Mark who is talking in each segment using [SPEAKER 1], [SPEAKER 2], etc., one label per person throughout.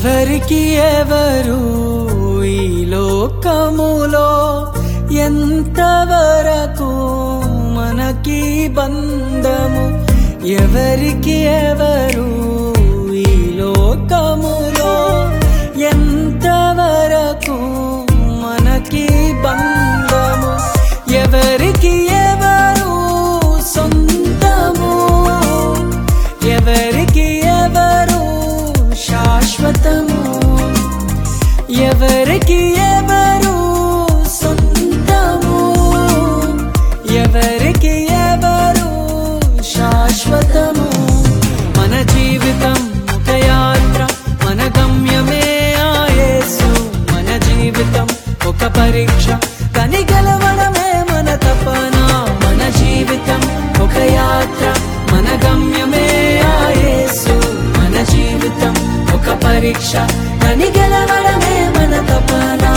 [SPEAKER 1] ఎవరికి ఎవరు ఈ లోకములో ఎంతవరకు మనకి బంధము ఎవరికి ఎవరు ఈ లోకములో ఎంతవరకు మనకి బంధము ఎవరికి ఎవరు సొంతము ఎవరికి ఎవరు శాశ్వతము ఎవరికి ఎవరు సొంతము ఎవరికి ఎవరు శాశ్వతము మన జీవితం ఒక యాత్ర మన గమ్యమే ఆయేసు మన జీవితం ఒక పరీక్ష కని గెలవడమే మన తపన మన జీవితం ఒక యాత్ర మన గమ్యమే ఆయేసు మన జీవితం ఒక పరీక్ష కని గెలవడమే మన తపన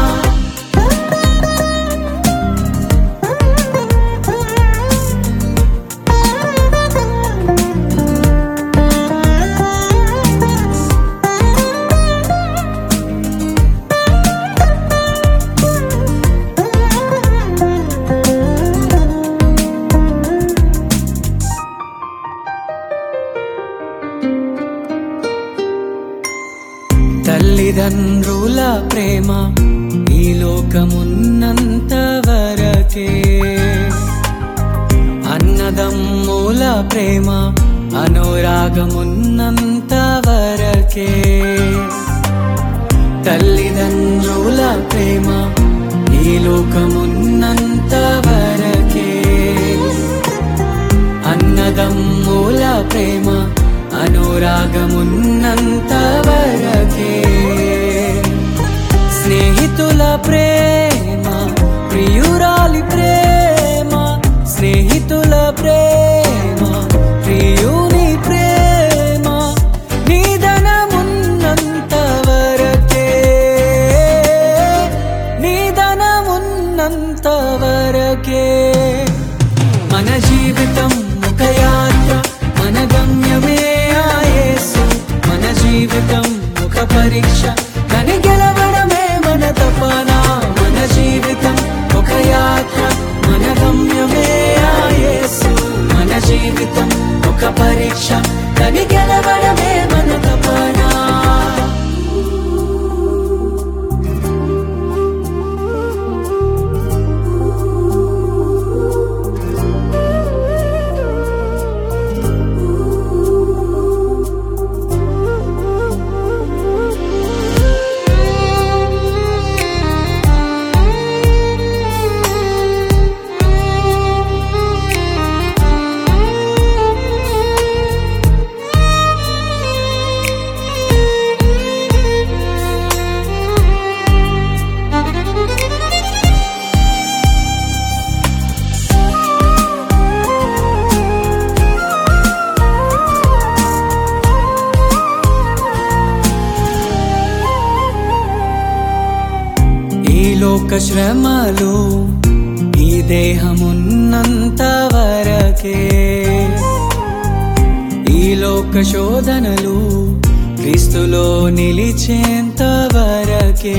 [SPEAKER 1] తల్లిదండ్రుల ప్రేమ ఈ లోకమున్నంత వరకే అన్నదమ్ముల ప్రేమ అనురాగమున్నంత వరకే తల్లిదండ్రుల ప్రేమ ఈ లోకమున్నంత వరకే అన్నదమ్ముల ప్రేమ అనురాగమున్నంత వరకే స్నేహితుల ప్రేమ ప్రియురాలి ప్రేమ స్నేహితుల ప్రేమ ప్రియుని ప్రేమ నిధనమున్నంత వరకే నిధనమున్నంత వరకే మన జీవితం ఒక యాత్ర మన గమ్యమే ఆయేసు మన జీవితం ఒక పరీక్ష కని గెలవడమే మన తపన మన జీవితం ఒక యాత్ర మన గమ్యమే ఆయేసు మన జీవితం ఒక పరీక్ష కని గెలవడమే మన తపన ఈ లోక శ్రమలు ఈ దేహమున్నంత వరకే ఈ లోక శోధనలు క్రీస్తులో నిలిచేంత వరకే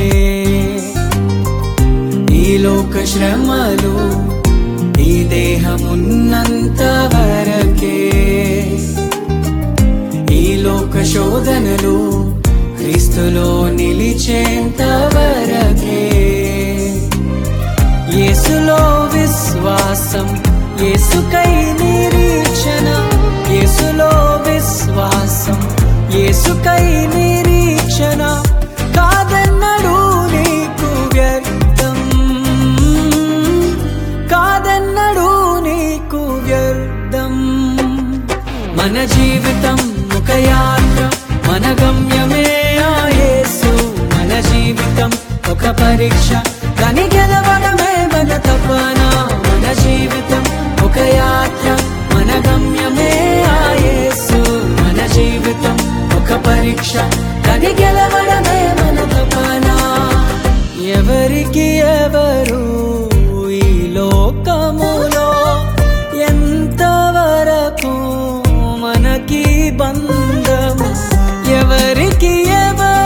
[SPEAKER 1] ఈ లోక శ్రమలు ఈ దేహమున్నంత వరకే ఈ లోక శోధనలు క్రీస్తులో నిలిచేంత వరకే యేసులో విశ్వాసం యేసుకై నిరీక్షణ యేసులో విశ్వాసం యేసుకై నిరీక్షణ కాదన్నడు నీకు వ్యర్థం కాదన్నడు నీకు వ్యర్థం మన జీవితం ఒక యాత్ర మన గమ్యమే ఆయేసు మన జీవితం ఒక పరీక్ష కని గెలవడమే మన తపన మన జీవితం ఒక యాత్ర మన గమ్యమే ఆయేసు మన జీవితం ఒక పరీక్ష కని గెలవడమే మన తపన ఎవరికి ఎవరు ఈ లోకములో ఎంతవరకు మనకి బంధము ఎవరికి ఎవరు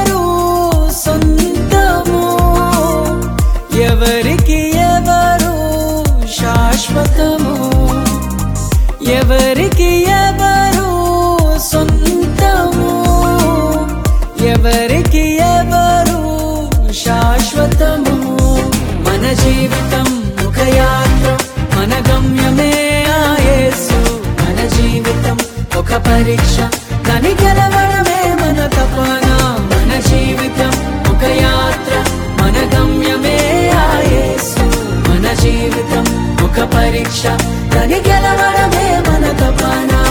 [SPEAKER 1] ఒక పరీక్ష దాని గెలవడమే మన తపన మన జీవితం ఒక యాత్ర మన గమ్యమే ఆ యేసు మన జీవితం ఒక పరీక్ష దాని గెలవడమే మన తపన